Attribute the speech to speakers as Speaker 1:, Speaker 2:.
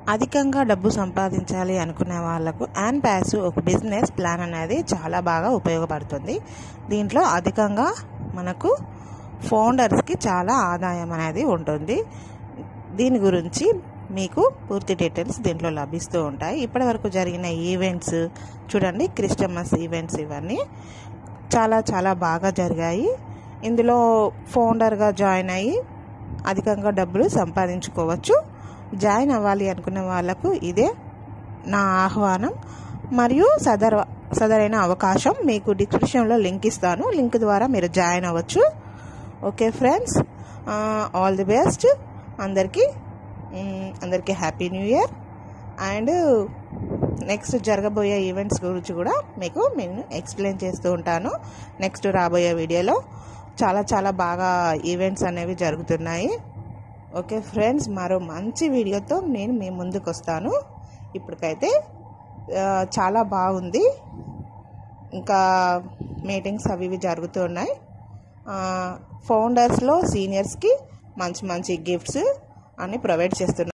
Speaker 1: అధికంగా డబ్బు సంపాదించాలి అనుకునే వాళ్ళకు యాన్ ప్యాస్ ఒక బిజినెస్ ప్లాన్ అనేది చాలా బాగా ఉపయోగపడుతుంది దీంట్లో అధికంగా మనకు ఫౌండర్స్కి చాలా ఆదాయం అనేది ఉంటుంది దీని గురించి మీకు పూర్తి డీటెయిల్స్ దీంట్లో లభిస్తూ ఉంటాయి ఇప్పటివరకు జరిగిన ఈవెంట్స్ చూడండి క్రిస్టమస్ ఈవెంట్స్ ఇవన్నీ చాలా చాలా బాగా జరిగాయి ఇందులో ఫౌండర్గా జాయిన్ అయ్యి అధికంగా డబ్బులు సంపాదించుకోవచ్చు జాయిన్ అవ్వాలి అనుకునే వాళ్ళకు ఇదే నా ఆహ్వానం మరియు సదర్ సదరైన అవకాశం మీకు డిస్క్రిప్షన్లో లింక్ ఇస్తాను లింక్ ద్వారా మీరు జాయిన్ అవ్వచ్చు okay friends all the best అందరికీ మ్, అందరికీ happy new year and next జరగబోయే ఈవెంట్స్ గురించి కూడా మీకు నేను ఎక్స్ప్లెయిన్ చేస్తూ ఉంటాను నెక్స్ట్ రాబోయే వీడియోలో చాలా చాలా బాగా ఈవెంట్స్ అనేవి జరుగుతున్నాయి ఓకే ఫ్రెండ్స్ మరో మంచి వీడియోతో నేను మీ ముందుకు వస్తాను ఇప్పటికైతే ఆ, చాలా బాగుంది ఇంకా మీటింగ్స్ అవి ఇవి జరుగుతున్నాయి ఫౌండర్స్లో సీనియర్స్కి మంచి మంచి గిఫ్ట్స్ అన్ని ప్రొవైడ్ చేస్తున్నాను